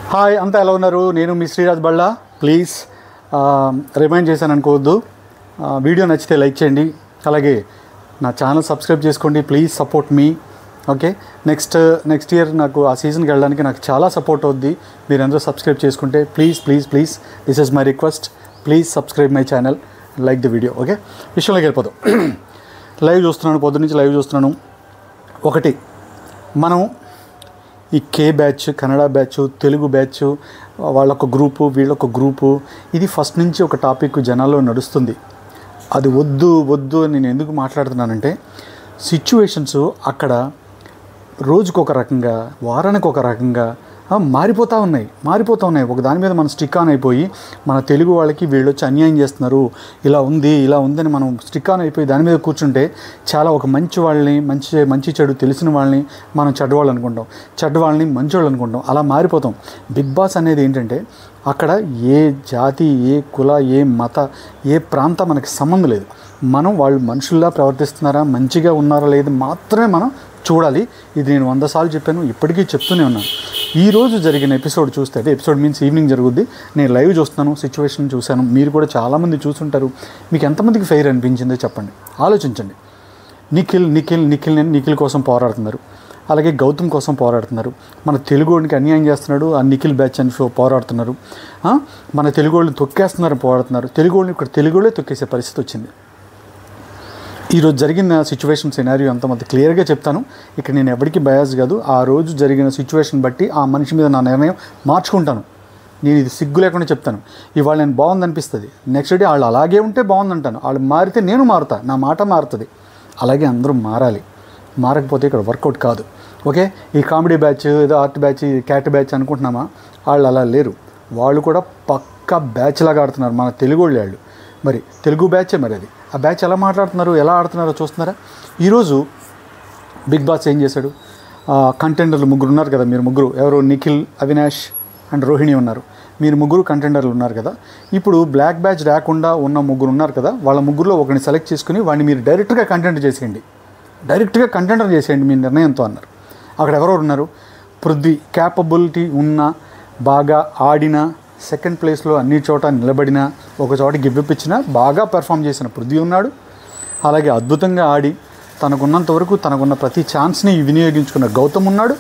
Hi అంతా ఎలా ఉన్నారు నేను మీ శ్రీరాజ్ బళ్ళ ప్లీజ్ రిమైండ్ చేశాను అనుకోవద్దు ఆ, వీడియో నచ్చితే లైక్ చేయండి అలాగే నా ఛానల్ సబ్స్క్రైబ్ చేసుకోండి ప్లీజ్ సపోర్ట్ మీ ఓకే నెక్స్ట్ నెక్స్ట్ ఇయర్ నాకు ఆ సీజన్కి వెళ్ళడానికి నాకు చాలా సపోర్ట్ అవుద్ది మీరందరూ సబ్స్క్రైబ్ చేసుకుంటే please please please this is my request please subscribe my channel like the video okay విషయంలోకి వెళ్ళిపోదాం లైవ్ చూస్తున్నాను పొద్దు నుంచి లైవ్ చూస్తున్నాను ఒకటి మనం ఈ K batch Kannada batch Telugu batch వాళ్ళొక గ్రూపు వీళ్ళొక గ్రూపు ఇది ఫస్ట్ నుంచి ఒక టాపిక్ జనాల్లో నడుస్తుంది అది వద్దు వద్దు అని నేను ఎందుకు మాట్లాడుతున్నానంటే సిచ్యువేషన్స్ అక్కడ రోజుకు ఒక రకంగా వారానికి ఒక రకంగా ఆ, మారిపోతూ ఉన్నాయి మారిపోతూ ఉన్నాయి ఒక దాని మీద మనం స్టిక్ ఆన్ అయిపోయి మన తెలుగు వాళ్ళకి వీళ్ళు వచ్చి అన్యాయం చేస్తున్నారు ఇలా ఉంది ఇలా ఉందని మనం స్టిక్ ఆన్ అయిపోయి దాని మీద కూర్చుంటే చాలా ఒక మంచి వాళ్ళని మంచి మంచి చెడు తెలిసిన వాళ్ళని మనం చెడ్డవాళ్ళు అనుకుంటాం చెడ్డవాళ్ళని మంచోళ్ళు అనుకుంటాం అలా మారిపోతాం బిగ్ బాస్ అనేది ఏంటంటే అక్కడ ఏ జాతి ఏ కుల ఏ మత ఏ ప్రాంతం మనకి సంబంధం లేదు మనం వాళ్ళు మనుషుల్లా ప్రవర్తిస్తున్నారా మంచిగా ఉన్నారా లేదు మాత్రమే మనం చూడాలి ఇది నేను వంద సార్లు చెప్పాను ఇప్పటికీ చెప్తూనే ఉన్నాను ఈ రోజు జరిగిన ఎపిసోడ్ చూస్తే అంటే ఎపిసోడ్ మీన్స్ ఈవినింగ్ జరుగుద్ది నేను లైవ్ చూస్తున్నాను సిచ్యువేషన్ చూశాను మీరు కూడా చాలామంది చూసుంటారు మీకు ఎంతమందికి ఫెయిర్ అనిపించిందో చెప్పండి ఆలోచించండి నిఖిల్ నిఖిల్ నిఖిల్ నేను నిఖిల్ కోసం పోరాడుతున్నారు అలాగే గౌతమ్ కోసం పోరాడుతున్నారు మన తెలుగుడికి అన్యాయం చేస్తున్నాడు ఆ నిఖిల్ బ్యాచ్ అని ఫో- పోరాడుతున్నారు ఆ? మన తెలుగు వాళ్ళని తొక్కేస్తున్నారు పోరాడుతున్నారు తెలుగు వాళ్ళని ఇక్కడ తెలుగు వాళ్ళే తొక్కేసే పరిస్థితి వచ్చింది ఈరోజు జరిగిన సిచ్యువేషన్ సినారియో అంతా మొత్తం క్లియర్గా చెప్తాను ఇక్కడ నేను ఎవరికి బయాస్ కాదు ఆ రోజు జరిగిన సిచ్యువేషన్ బట్టి ఆ మనిషి మీద నా నిర్ణయం మార్చుకుంటాను నేను ఇది సిగ్గు లేకుండా చెప్తాను ఇవాళ నేను బాగుంది అనిపిస్తుంది నెక్స్ట్ డే వాళ్ళు అలాగే ఉంటే బాగుందంటాను వాళ్ళు మారితే నేను మారుతా నా మాట మారుతుంది అలాగే అందరూ మారాలి మారకపోతే ఇక్కడ వర్కౌట్ కాదు ఓకే ఈ కామెడీ బ్యాచ్ ఏదో ఆర్ట్ బ్యాచ్ క్యాట్ బ్యాచ్ అనుకుంటున్నామా వాళ్ళు అలా లేరు వాళ్ళు కూడా పక్క బ్యాచ్ లాగా ఆడుతున్నారు మన తెలుగు వాళ్ళు వాళ్ళు మరి తెలుగు బ్యాచే మరి అది ఆ బ్యాచ్ ఎలా మాట్లాడుతున్నారు ఎలా ఆడుతున్నారో చూస్తున్నారా ఈరోజు బిగ్ బాస్ ఏం చేశాడు ఆ, కంటెండర్లు ముగ్గురు ఉన్నారు కదా మీరు ముగ్గురు ఎవరు నిఖిల్ అవినాష్ అండ్ రోహిణి ఉన్నారు మీరు ముగ్గురు కంటెండర్లు ఉన్నారు కదా ఇప్పుడు బ్లాక్ బ్యాచ్ రాకుండా ఉన్న ముగ్గురు ఉన్నారు కదా వాళ్ళ ముగ్గురులో ఒకరిని సెలెక్ట్ చేసుకుని వాడిని మీరు డైరెక్ట్గా కంటెంట్ చేసేయండి డైరెక్ట్గా కంటెండర్ చేసేయండి మీ నిర్ణయంతో అన్నారు అక్కడ ఎవరెవరు ఉన్నారు పృథ్వీ క్యాపబిలిటీ ఉన్న బాగా ఆడిన సెకండ్ ప్లేస్లో అన్ని చోట నిలబడిన ఒక చోట గివ్అప్ ఇచ్చిన బాగా పెర్ఫామ్ చేసిన పృథ్వీ ఉన్నాడు అలాగే అద్భుతంగా ఆడి తనకున్నంత వరకు తనకున్న ప్రతి ఛాన్స్ని వినియోగించుకున్న గౌతమ్ ఉన్నాడు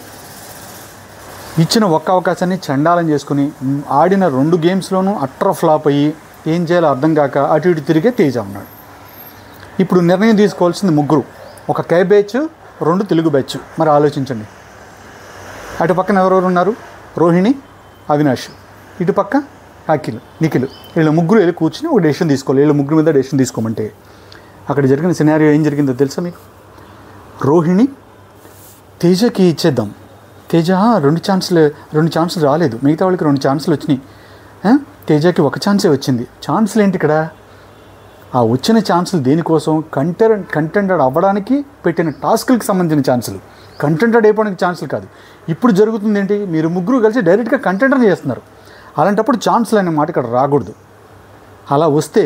ఇచ్చిన ఒక్క అవకాశాన్ని చండాలం చేసుకుని మ్, ఆడిన రెండు గేమ్స్లోనూ అట్ర ఫ్లాప్ అయ్యి ఏం చేయాలో అర్థం కాక అటు ఇటు తిరిగే తేజ ఉన్నాడు ఇప్పుడు నిర్ణయం తీసుకోవాల్సింది ముగ్గురు ఒక కే బ్యాచ్ రెండు తెలుగు బ్యాచ్ మరి ఆలోచించండి అటు పక్కన ఎవరెవరు ఉన్నారు రోహిణి అవినాష్ ఇటు పక్క అఖిల్ నిఖిల్ వీళ్ళ ముగ్గురు వెళ్ళి కూర్చుని ఒక డెసిషన్ తీసుకోవాలి వీళ్ళ ముగ్గురు మీద డెసిషన్ తీసుకోమంటే అక్కడ జరిగిన సినారియో ఏం జరిగిందో తెలుసా మీకు రోహిణి తేజకి ఇచ్చేద్దాం తేజ రెండు ఛాన్సులు రెండు ఛాన్సులు రాలేదు మిగతా వాళ్ళకి రెండు ఛాన్సులు వచ్చినాయి ఆ? తేజకి ఒక ఛాన్సే వచ్చింది ఛాన్సులు ఏంటి ఇక్కడ ఆ వచ్చిన ఛాన్సులు దేనికోసం కంటెంట్ కంటెంటెడ్ అవ్వడానికి పెట్టిన టాస్క్లకు సంబంధించిన ఛాన్సులు కంటెంటెడ్ అయిపోవడానికి ఛాన్సులు కాదు ఇప్పుడు జరుగుతుంది ఏంటి మీరు ముగ్గురు కలిసి డైరెక్ట్గా కంటెంటర్ చేస్తున్నారు అలాంటప్పుడు ఛాన్సులు అనే మాట ఇక్కడ రాకూడదు అలా వస్తే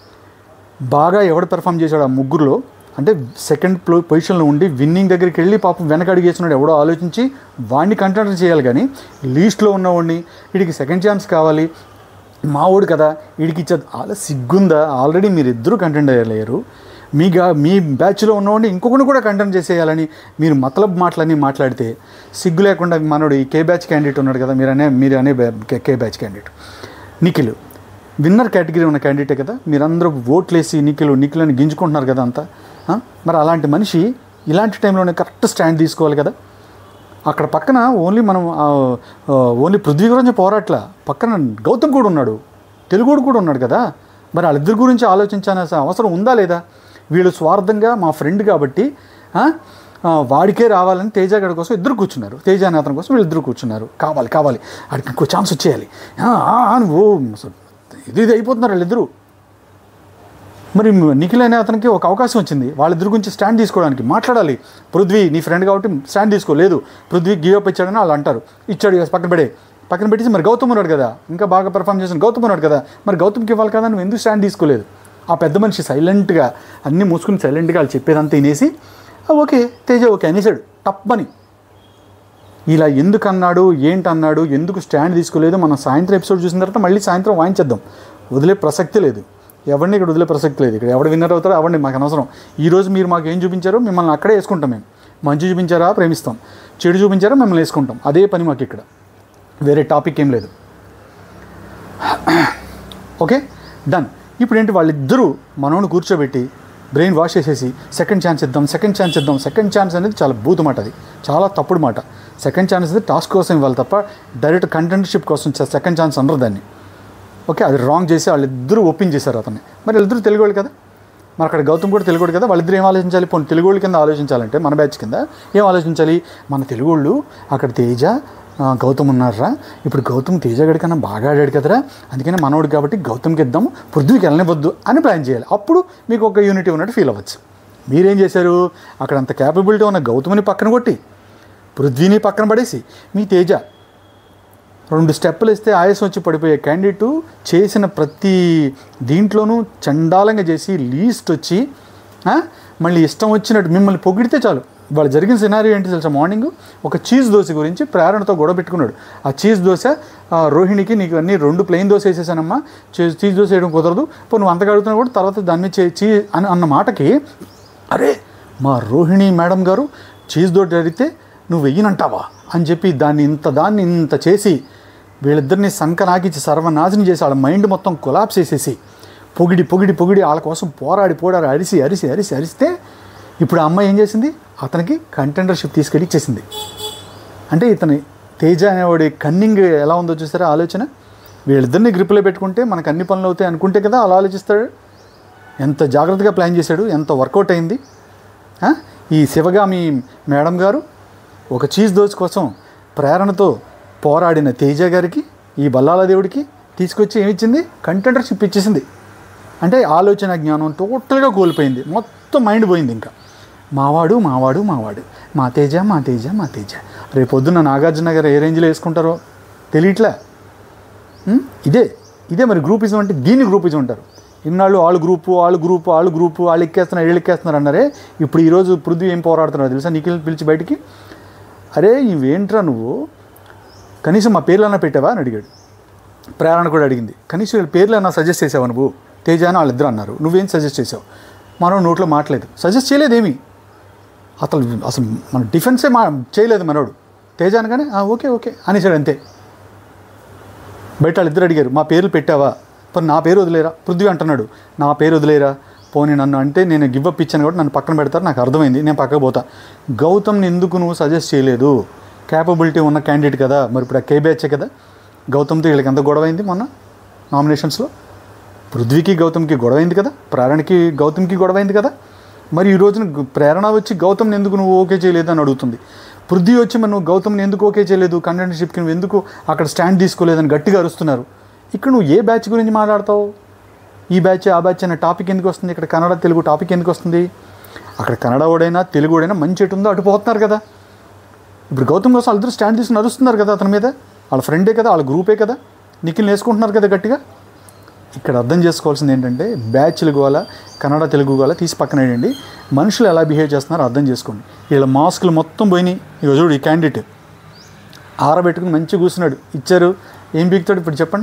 బాగా ఎవడు పెర్ఫామ్ చేశాడు ఆ ముగ్గురులో అంటే సెకండ్ ప్లో పొజిషన్లో ఉండి విన్నింగ్ దగ్గరికి వెళ్ళి పాపం వెనక అడిగేసినాడు ఎవడో ఆలోచించి వాడిని కంటెంటర్ చేయాలి కానీ లీస్ట్లో ఉన్నవాడిని వీడికి సెకండ్ ఛాన్స్ కావాలి మా వాడు కదా వీడికి ఇచ్చేది అలా సిగ్గుందా ఆల్రెడీ మీరు ఇద్దరు కంటెంట్ అయ్యలేరు మీ గా మీ బ్యాచ్లో ఉన్నవాడిని ఇంకొకరిని కూడా కంటెంట్ చేసేయాలని మీరు మతలబ్ మాటలన్నీ మాట్లాడితే సిగ్గు లేకుండా మనోడు ఈ కే బ్యాచ్ క్యాండిడేట్ ఉన్నాడు కదా మీరు అనే మీరు అనే బ్యా- K- K batch candidate Nikhil winner category ఉన్న క్యాండిడేటే కదా మీరందరూ ఓట్లేసి నిఖిల్ నిఖిల్ అని గింజుకుంటున్నారు కదా అంతా ఆ? మరి అలాంటి మనిషి ఇలాంటి టైంలోనే కరెక్ట్ స్టాండ్ తీసుకోవాలి కదా అక్కడ పక్కన ఓన్లీ మనం ఆ, ఆ, ఓన్లీ పృథ్వీ గురించి పోరాట్ల పక్కన గౌతమ్ కూడా ఉన్నాడు తెలుగుడు కూడా ఉన్నాడు కదా మరి వాళ్ళిద్దరి గురించి ఆలోచించాల్సిన అవసరం ఉందా లేదా వీళ్ళు స్వార్థంగా మా ఫ్రెండ్ కాబట్టి ఆ, ఆ, వాడికే రావాలని తేజ గడి కోసం ఇద్దరు కూర్చున్నారు తేజ అనే అతని కోసం వీళ్ళిద్దరు కూర్చున్నారు కావాలి కావాలి వాడికి ఇంకో ఛాన్స్ వచ్చేయాలి ఆ, ఆ, అని ఓ ఇది ఇది అయిపోతున్నారు వీళ్ళిద్దరూ మరి నిఖిల్ అనే అతనికి ఒక అవకాశం వచ్చింది వాళ్ళిద్దరి గురించి స్టాండ్ తీసుకోవడానికి మాట్లాడాలి పృథ్వీ నీ ఫ్రెండ్ కాబట్టి స్టాండ్ తీసుకోలేదు పృథ్వీ గివ్ అప్ ఇచ్చాడని వాళ్ళు అంటారు ఇచ్చాడు ఇక పక్కన పడే పక్కన పెట్టేసి మరి గౌతమ్ ఉన్నాడు కదా ఇంకా బాగా పెర్ఫామ్ చేసిన గౌతమ్ ఉన్నాడు కదా మరి గౌతమ్కి ఇవ్వాలి కదా నువ్వు ఎందుకు స్టాండ్ తీసుకోలేదు ఆ పెద్ద మనిషి సైలెంట్గా అన్నీ మూసుకుని సైలెంట్గా వాళ్ళు చెప్పేదంతా వినేసి "ఆ, ఓకే తేజ ఓకే అనేసాడు టప్పని ఇలా ఎందుకు అన్నాడు ఏంటి అన్నాడు ఎందుకు స్టాండ్ తీసుకోలేదు మనం సాయంత్రం ఎపిసోడ్ చూసిన తర్వాత మళ్ళీ సాయంత్రం వాయించేద్దాం వదిలే ప్రసక్తి లేదు ఎవరిని ఇక్కడ వదిలే ప్రసక్తి లేదు ఇక్కడ ఎవడు విన్నర్ అవుతారో అవ్వండి మాకు అనవసరం ఈరోజు మీరు మాకు ఏం చూపించారో మిమ్మల్ని అక్కడే వేసుకుంటాం మేము మంచి చూపించారా ప్రేమిస్తాం చెడు చూపించారా మిమ్మల్ని వేసుకుంటాం అదే పని మాకు ఇక్కడ వేరే టాపిక్ ఏం లేదు ఓకే డన్ ఇప్పుడు ఏంటి వాళ్ళిద్దరూ మనోని కూర్చోబెట్టి బ్రెయిన్ వాష్ చేసేసి సెకండ్ ఛాన్స్ ఇద్దాం సెకండ్ ఛాన్స్ ఇద్దాం సెకండ్ ఛాన్స్ అనేది చాలా బూతు మాట అది చాలా తప్పుడు మాట సెకండ్ ఛాన్స్ అనేది టాస్క్ కోసం ఇవ్వాలి తప్ప డైరెక్ట్ కంటెంటర్షిప్ కోసం సెకండ్ ఛాన్స్ అనరు దాన్ని ఓకే అది రాంగ్ చేసి వాళ్ళిద్దరూ ఒప్పించేశారు అతన్ని మరి వాళ్ళిద్దరూ తెలుగు వాళ్ళు కదా మరి అక్కడ గౌతమ్ కూడా తెలుగు కదా వాళ్ళిద్దరు ఏం ఆలోచించాలి పోనీ తెలుగు వాళ్ళ కింద ఆలోచించాలంటే మన బ్యాచ్ కింద ఏం ఆలోచించాలి మన తెలుగు వాళ్ళు అక్కడ తేజ ఆ, గౌతమ్ ఉన్నారా ఇప్పుడు గౌతమ్ తేజ గడి కన్నా బాగా ఆడాడు కదరా అందుకని మనోడు కాబట్టి గౌతమ్కి ఇద్దాం పృథ్వీకి వెళ్ళనివ్వద్దు అని ప్లాన్ చేయాలి అప్పుడు మీకు ఒక యూనిటీ ఉన్నట్టు ఫీల్ అవ్వచ్చు మీరేం చేశారు అక్కడ అంత క్యాపబిలిటీ ఉన్న గౌతమ్ని పక్కన కొట్టి పృథ్వీని పక్కన పడేసి మీ తేజ రెండు స్టెప్పులు ఇస్తే ఆయాసం వచ్చి పడిపోయే క్యాండిడేట్ చేసిన ప్రతి దీంట్లోనూ చండాలంగా చేసి లీస్ట్ వచ్చి ఆ, మళ్ళీ ఇష్టం వచ్చినట్టు మిమ్మల్ని పొగిడితే చాలు వాళ్ళు జరిగిన సినారియో ఏంటి తెలుసా మార్నింగ్ ఒక చీజ్ దోశ గురించి ప్రేరణతో గొడవ పెట్టుకున్నాడు ఆ చీజ్ దోశ ఆ, రోహిణికి నీకు అన్ని రెండు ప్లెయిన్ దోశ వేసేసానమ్మా చీ- చీజ్ దోశ వేయడం కుదరదు ఇప్పుడు నువ్వు అంతగా అడుగుతున్నా కూడా తర్వాత దాని మీద చే- చీ అని అన్న మాటకి అరే మా రోహిణి మేడం గారు చీజ్ దోశ అడిగితే నువ్వు వెయ్యనంటావా అని చెప్పి దాన్ని ఇంత దాన్ని ఇంత చేసి వీళ్ళిద్దరిని సంకనాకిచ్చి సర్వనాశనం చేసి వాళ్ళ మైండ్ మొత్తం కొలాప్స్ చేసేసి పొగిడి పొగిడి పొగిడి వాళ్ళ కోసం పోరాడి పోరాడి అరిసి అరిసి అరిసి అరిస్తే ఇప్పుడు ఆ అమ్మాయి ఏం చేసింది అతనికి కంటెండర్షిప్ తీసుకెళ్ళి ఇచ్చేసింది అంటే ఇతని తేజ అనేవాడి కన్నింగ్ ఎలా ఉందో చూసారా ఆలోచన వీళ్ళిద్దరిని గ్రిప్లో పెట్టుకుంటే మనకు అన్ని పనులు అవుతాయి అనుకుంటే కదా అలా ఆలోచిస్తాడు ఎంత జాగ్రత్తగా ప్లాన్ చేశాడు ఎంత వర్కౌట్ అయింది ఆ? ఈ శివగామి మేడం గారు ఒక చీజ్ దోశ కోసం ప్రేరణతో పోరాడిన తేజ గారికి ఈ బల్లాల దేవుడికి తీసుకొచ్చి ఏమిచ్చింది కంటెంటర్షిప్ ఇచ్చేసింది అంటే ఆలోచన జ్ఞానం టోటల్గా కోల్పోయింది మొత్తం మైండ్ పోయింది ఇంకా మావాడు మావాడు మావాడు మా తేజ మా తేజ మా తేజ రేపొద్దున నాగార్జున గారు ఏ రేంజ్లో వేసుకుంటారో తెలియట్లే ఉం? ఇదే ఇదే మరి గ్రూపిజం అంటే దీన్ని గ్రూపిజం అంటారు ఇన్నాళ్ళు వాళ్ళు గ్రూపు వాళ్ళు గ్రూపు వాళ్ళు గ్రూపు వాళ్ళు ఎక్కేస్తున్నారు వీళ్ళు ఎక్కేస్తున్నారు అన్నారే ఇప్పుడు ఈరోజు పృథ్వీ ఏం పోరాడుతున్నారు తెలుసా నిఖిల్ పిలిచి బయటికి అరే ఇవేంట్రా నువ్వు కనీసం మా పేర్లు అన్నా పెట్టావా అని అడిగాడు ప్రేరణ కూడా అడిగింది కనీసం వీళ్ళ పేర్లు అన్నా సజెస్ట్ చేసావా నువ్వు తేజ అని వాళ్ళిద్దరు అన్నారు నువ్వేం సజెస్ట్ చేసావు మనం నోట్లో మాట్లేదు సజెస్ట్ చేయలేదేమి అసలు అసలు మన డిఫెన్సే మా చేయలేదు మనోడు తేజ అనగానే "ఆ, ఓకే ఓకే అనేసాడు అంతే బయట వాళ్ళిద్దరు అడిగారు మా పేర్లు పెట్టావా పోనీ నా పేరు వదిలేరా పృథ్వీ అంటున్నాడు నా పేరు వదిలేరా పోనీ నన్ను అంటే నేను గివ్ అప్ ఇచ్చాను కాబట్టి నన్ను పక్కన పెడతారు నాకు అర్థమైంది నేను పక్కకు పోతా గౌతమ్ని ఎందుకు నువ్వు సజెస్ట్ చేయలేదు క్యాపబిలిటీ ఉన్న క్యాండిడేట్ కదా మరి ఇప్పుడు ఆ కే బ్యాచే కదా గౌతమ్తో వీళ్ళకి ఎంత గొడవ అయింది మొన్న నామినేషన్స్లో పృథ్వీకి గౌతమ్కి గొడవ అయింది కదా ప్రేరణకి గౌతమ్కి గొడవ అయింది కదా మరి ఈ రోజున గు- ప్రేరణ వచ్చి గౌతమ్ని ఎందుకు నువ్వు ఓకే చేయలేదు అని అడుగుతుంది పృథ్వీ వచ్చి మరి నువ్వు గౌతమ్ని ఎందుకు ఓకే చేయలేదు కంటెంటర్షిప్కి నువ్వు ఎందుకు అక్కడ స్టాండ్ తీసుకోలేదని గట్టిగా అరుస్తున్నారు ఇక్కడ నువ్వు ఏ బ్యాచ్ గురించి మాట్లాడతావు ఈ బ్యాచ్ ఆ బ్యాచ్ అనే టాపిక్ ఎందుకు వస్తుంది ఇక్కడ కన్నడ తెలుగు టాపిక్ ఎందుకు వస్తుంది అక్కడ కన్నడ వాడైనా తెలుగు వాడైనా మంచి ఎటు ఉందో అటు పోతున్నారు కదా ఇప్పుడు గౌతమ్ కోసం వాళ్ళిద్దరు స్టాండ్ తీసుకుని నడుస్తున్నారు కదా అతని మీద వాళ్ళ ఫ్రెండే కదా వాళ్ళ గ్రూపే కదా నిఖిల్ వేసుకుంటున్నారు కదా గట్టిగా ఇక్కడ అర్థం చేసుకోవాల్సింది ఏంటంటే బ్యాచ్లు గోల కన్నడ తెలుగు గోల తీసి పక్కన వేయండి మనుషులు ఎలా బిహేవ్ చేస్తున్నారో అర్థం చేసుకోండి వీళ్ళ మాస్కులు మొత్తం పోయినాయి ఇక చూడు ఈ క్యాండిడేట్ ఆరబెట్టుకుని మంచిగా కూర్చున్నాడు ఇచ్చారు ఏం బీగుతాడు ఇప్పుడు చెప్పండి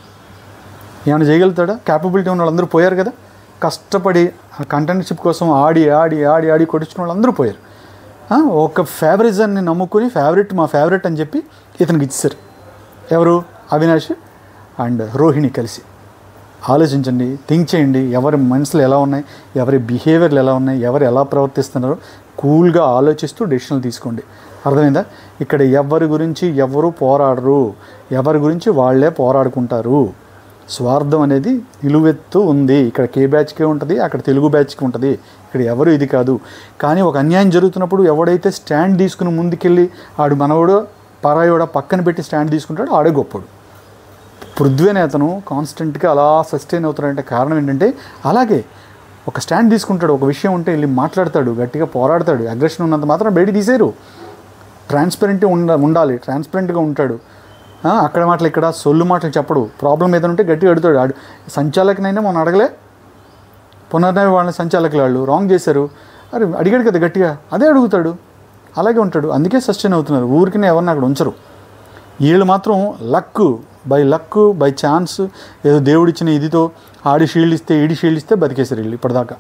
ఏమైనా చేయగలుగుతాడా క్యాపబిలిటీ ఉన్న వాళ్ళందరూ పోయారు కదా కష్టపడి ఆ కంటెంట్షిప్ కోసం ఆడి ఆడి ఆడి ఆడి కొట్టించిన వాళ్ళందరూ పోయారు ఆ, ఒక ఫేవరిజాన్ని నమ్ముకొని ఫేవరెట్ మా ఫేవరెట్ అని చెప్పి ఇతనికి ఇచ్చారు ఎవరు అవినాష్ అండ్ రోహిణి కలిసి ఆలోచించండి థింక్ చేయండి ఎవరి మనసులు ఎలా ఉన్నాయి ఎవరి బిహేవియర్లు ఎలా ఉన్నాయి ఎవరు ఎలా ప్రవర్తిస్తున్నారో కూల్గా ఆలోచిస్తూ డెసిషన్లు తీసుకోండి అర్థమైందా ఇక్కడ ఎవరి గురించి ఎవరు పోరాడరు ఎవరి గురించి వాళ్ళే పోరాడుకుంటారు స్వార్థం అనేది నిలువెత్తు ఉంది ఇక్కడ కే బ్యాచ్కే ఉంటుంది అక్కడ తెలుగు బ్యాచ్కి ఉంటుంది ఇక్కడ ఎవరు ఇది కాదు కానీ ఒక అన్యాయం జరుగుతున్నప్పుడు ఎవడైతే స్టాండ్ తీసుకుని ముందుకెళ్ళి ఆడు మనవడో పరాయోడ పక్కన పెట్టి స్టాండ్ తీసుకుంటాడో ఆడే గొప్పడు పృథ్వీ అనే అతను కాన్స్టెంట్గా అలా సస్టైన్ అవుతాడంటే కారణం ఏంటంటే అలాగే ఒక స్టాండ్ తీసుకుంటాడు ఒక విషయం ఉంటే వెళ్ళి మాట్లాడతాడు గట్టిగా పోరాడతాడు అగ్రెషన్ ఉన్నంత మాత్రం బయట తీసేరు ట్రాన్స్పరెంట్ ఉండ ఉండాలి ట్రాన్స్పరెంట్గా ఉంటాడు ఆ, అక్కడ మాటలు ఇక్కడ సొల్లు మాటలు చెప్పడు ప్రాబ్లం ఏదైనా ఉంటే గట్టిగా అడుగుతాడు ఆడు సంచాలకునైనా మనం అడగలే పునర్నవి వాళ్ళని సంచాలకులు వాళ్ళు రాంగ్ చేశారు అరే అడిగాడు కదా గట్టిగా అదే అడుగుతాడు అలాగే ఉంటాడు అందుకే సస్టైన్ అవుతున్నారు ఊరికినే ఎవరిని అక్కడ ఉంచరు వీళ్ళు మాత్రం luck by luck by chance ఏదో దేవుడిచ్చిన ఇదితో ఆడి షీల్డ్ ఇస్తే ఈడి షీల్డ్ ఇస్తే బతికేశారు వీళ్ళు ఇప్పటిదాకా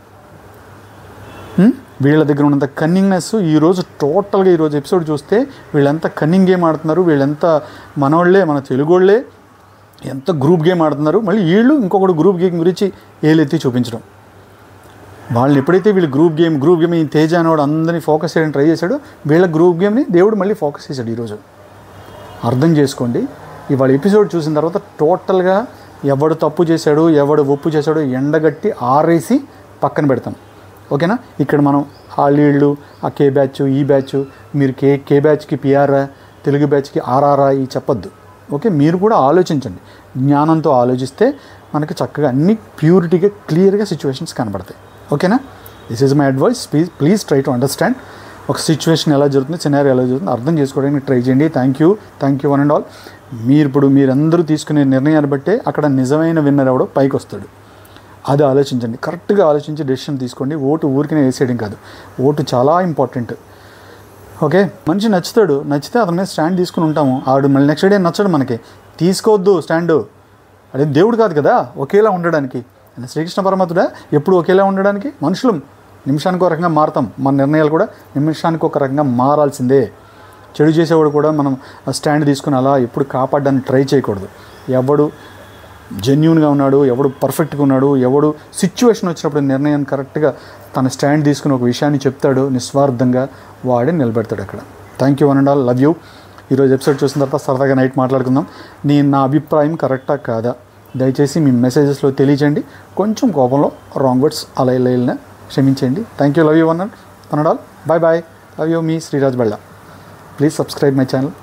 హ్మ్? వీళ్ళ దగ్గర ఉన్నంత కన్నింగ్నెస్ ఈరోజు టోటల్గా ఈరోజు ఎపిసోడ్ చూస్తే వీళ్ళంత కన్నింగ్ గేమ్ ఆడుతున్నారు వీళ్ళంత మనోళ్ళే మన తెలుగోళ్ళే ఎంత గ్రూప్ గేమ్ ఆడుతున్నారు మళ్ళీ వీళ్ళు ఇంకొకటి గ్రూప్ గేమ్ గురించి ఏలెత్తి చూపించడం వాళ్ళని ఎప్పుడైతే వీళ్ళు గ్రూప్ గేమ్ గ్రూప్ గేమ్ ఈ తేజ అనేవాడు అందరినీ ఫోకస్ చేయడానికి ట్రై చేశాడు వీళ్ళ గ్రూప్ గేమ్ని దేవుడు మళ్ళీ ఫోకస్ చేశాడు ఈరోజు అర్థం చేసుకోండి ఇవాళ ఎపిసోడ్ చూసిన తర్వాత టోటల్గా ఎవడు తప్పు చేశాడు ఎవడు ఒప్పు చేశాడు ఎండగట్టి ఆరేసి పక్కన పెడతాం ఓకేనా ఇక్కడ మనం హాలీళ్ళు ఆ కే బ్యాచ్ ఈ బ్యాచ్ మీరు కే కే బ్యాచ్కి పిఆర్ఆ తెలుగు బ్యాచ్కి ఆర్ఆర్ఆ ఈ చెప్పొద్దు ఓకే మీరు కూడా ఆలోచించండి జ్ఞానంతో ఆలోచిస్తే మనకి చక్కగా అన్ని ప్యూరిటీగా క్లియర్గా సిచ్యువేషన్స్ కనబడతాయి ఓకేనా this is my advice please please try to understand ఒక సిచ్యువేషన్ ఎలా జరుగుతుంది సినారీ ఎలా జరుగుతుంది అర్థం చేసుకోవడానికి ట్రై చేయండి thank you thank you one and all మీరు ఇప్పుడు మీరందరూ తీసుకునే నిర్ణయాన్ని బట్టే అక్కడ నిజమైన విన్నర్ ఎవడో పైకి వస్తాడు అది ఆలోచించండి కరెక్ట్గా ఆలోచించి డెసిషన్ తీసుకోండి ఓటు ఊరికనే వేసేయడం కాదు ఓటు చాలా ఇంపార్టెంట్ ఓకే మనిషి నచ్చుతాడు నచ్చితే అతని మీద స్టాండ్ తీసుకుని ఉంటాము ఆడు మళ్ళీ నెక్స్ట్ డే నచ్చడు మనకి తీసుకోవద్దు స్టాండ్ అదే దేవుడు కాదు కదా ఒకేలా ఉండడానికి ఆయన శ్రీకృష్ణ పరమాత్ముడా ఎప్పుడు ఒకేలా ఉండడానికి మనుషులు నిమిషానికి ఒక రకంగా మారుతాం మన నిర్ణయాలు కూడా నిమిషానికి ఒక రకంగా మారాల్సిందే చెడు చేసేవాడు కూడా మనం ఆ స్టాండ్ తీసుకుని అలా ఎప్పుడు కాపాడడానికి ట్రై చేయకూడదు ఎవడు జెన్యున్గా ఉన్నాడు ఎవడు పర్ఫెక్ట్గా ఉన్నాడు ఎవడు సిచ్యువేషన్ వచ్చినప్పుడు నిర్ణయం కరెక్ట్గా తన స్టాండ్ తీసుకుని ఒక విషయాన్ని చెప్తాడు నిస్వార్థంగా వాడే నిలబెడతాడు అక్కడ thank you one and all love you ఈరోజు ఎపిసోడ్ చూసిన తర్వాత సరదాగా నైట్ మాట్లాడుకుందాం నేను నా అభిప్రాయం కరెక్టా కాదా దయచేసి మీ మెసేజెస్లో తెలియచేయండి కొంచెం కోపంలో రాంగ్ వర్డ్స్ అలా ఇలా వెళ్ళినా క్షమించండి thank you love you one and one and all bye bye love you మీ Sriraj Balla please subscribe my channel